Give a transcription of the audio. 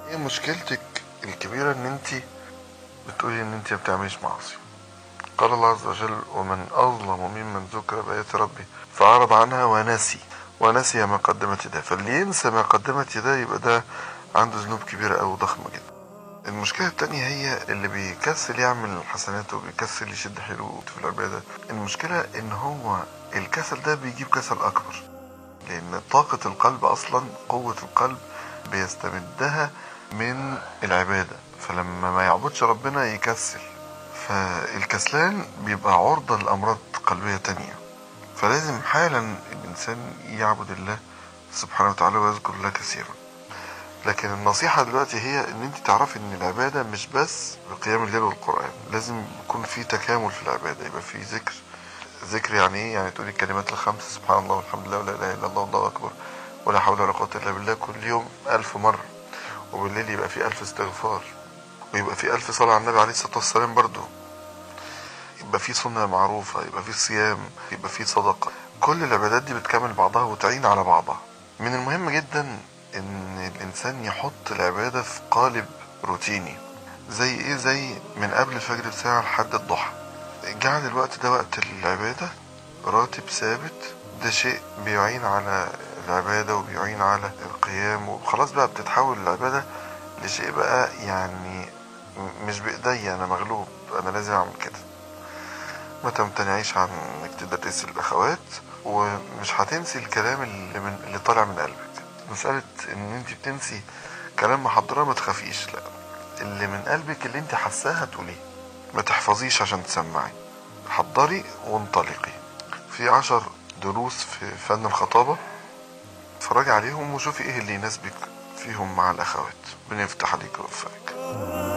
هي مشكلتك الكبيرة ان انت بتقولي ان انت ما بتعمليش معاصي قال الله عز وجل ومن اظلم ممن ذكر بآيات ربه فأعرض عنها ونسي ونسي ما قدمت يداه فاللي ينسى ما قدمت يداه يبقى ده عنده ذنوب كبيرة أو ضخمة جدا المشكلة التانية هي اللي بيكسل يعمل حسنات وبيكسل يشد حيله في العبادة المشكلة ان هو الكسل ده بيجيب كسل اكبر لان طاقة القلب اصلا قوة القلب بيستمدها من العبادة فلما ما يعبدش ربنا يكسل فالكسلان بيبقى عرضة لأمراض قلبية تانية فلازم حالا الإنسان يعبد الله سبحانه وتعالى ويذكر الله كثيرا لكن النصيحة دلوقتي هي ان انت تعرفي ان العبادة مش بس بقيام الليل والقرآن لازم يكون في تكامل في العبادة يبقى في ذكر ذكر يعني ايه يعني تقولي الكلمات الخمس سبحان الله والحمد لله ولا اله الا الله والله اكبر ولا حول ولا قوة الا بالله كل يوم الف مرة وبالليل يبقى في الف استغفار ويبقى في الف صلاة على النبي عليه الصلاة والسلام برضو يبقى في سنة معروفة يبقى في صيام يبقى في صدقة كل العبادات دي بتكمل بعضها وتعين على بعضها من المهم جدا ان الانسان يحط العبادة في قالب روتيني زي ايه زي من قبل الفجر بساعة لحد الضحى جعل الوقت ده وقت العبادة راتب ثابت ده شيء بيعين على العبادة وبيعين على القيام وخلاص بقى بتتحول العبادة لشيء بقى يعني م- مش بإيديا أنا مغلوب أنا لازم أعمل كده ما تمتنعيش عن إنك تدرسي الأخوات ومش هتنسي الكلام اللي, من اللي طالع من قلبك مسألة إن أنت بتنسي كلام محضرة ما تخافيش لا اللي من قلبك اللي أنت حاساه هتقوليه ما تحفظيش عشان تسمعي حضري وانطلقي في عشر دروس في فن الخطابة اتفرجي عليهم وشوفي ايه اللي يناسبك فيهم مع الاخوات ربنا يفتح عليك ويوفقك